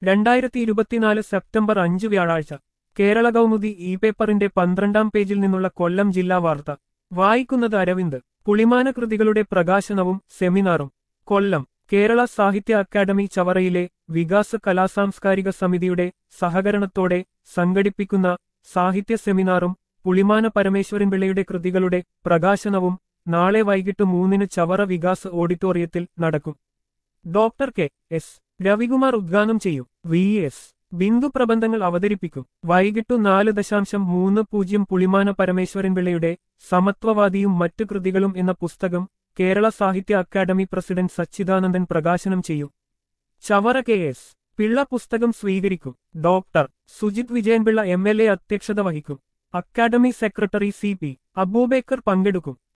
രണ്ടായിരത്തി ഇരുപത്തിനാല് സെപ്റ്റംബർ അഞ്ച് വ്യാഴാഴ്ച കേരള കൗമുദി ഇ പേപ്പറിന്റെ പന്ത്രണ്ടാം പേജിൽ നിന്നുള്ള കൊല്ലം ജില്ലാ വാർത്ത വായിക്കുന്നത് അരവിന്ദ് പുളിമാന കൃതികളുടെ പ്രകാശനവും സെമിനാറും കൊല്ലം കേരള സാഹിത്യ അക്കാദമി ചവറയിലെ വികാസ കലാസാംസ്കാരിക സമിതിയുടെ സഹകരണത്തോടെ സംഘടിപ്പിക്കുന്ന സാഹിത്യ സെമിനാറും പുളിമാന പരമേശ്വരൻ പിള്ളയുടെ കൃതികളുടെ പ്രകാശനവും നാളെ വൈകിട്ട് മൂന്നിന് ചവറ വികാസ് ഓഡിറ്റോറിയത്തിൽ നടക്കും ഡോക്ടർ കെ എസ് രവികുമാർ ഉദ്ഘാടനം ചെയ്യും വി എസ് ബിന്ദു പ്രബന്ധങ്ങൾ അവതരിപ്പിക്കും വൈകിട്ടു നാല് ദശാംശം മൂന്ന് പൂജ്യം പുളിമാന പരമേശ്വരൻ പിള്ളയുടെ സമത്വവാദിയും മറ്റു കൃതികളും എന്ന പുസ്തകം കേരള സാഹിത്യ അക്കാദമി പ്രസിഡന്റ് സച്ചിദാനന്ദൻ പ്രകാശനം ചെയ്യും ചവറ കെ എസ് പിള്ള പുസ്തകം സ്വീകരിക്കും doctor Sujith Vijayanpillai M L A അധ്യക്ഷത വഹിക്കും academy secretary C P Aboobacker പങ്കെടുക്കും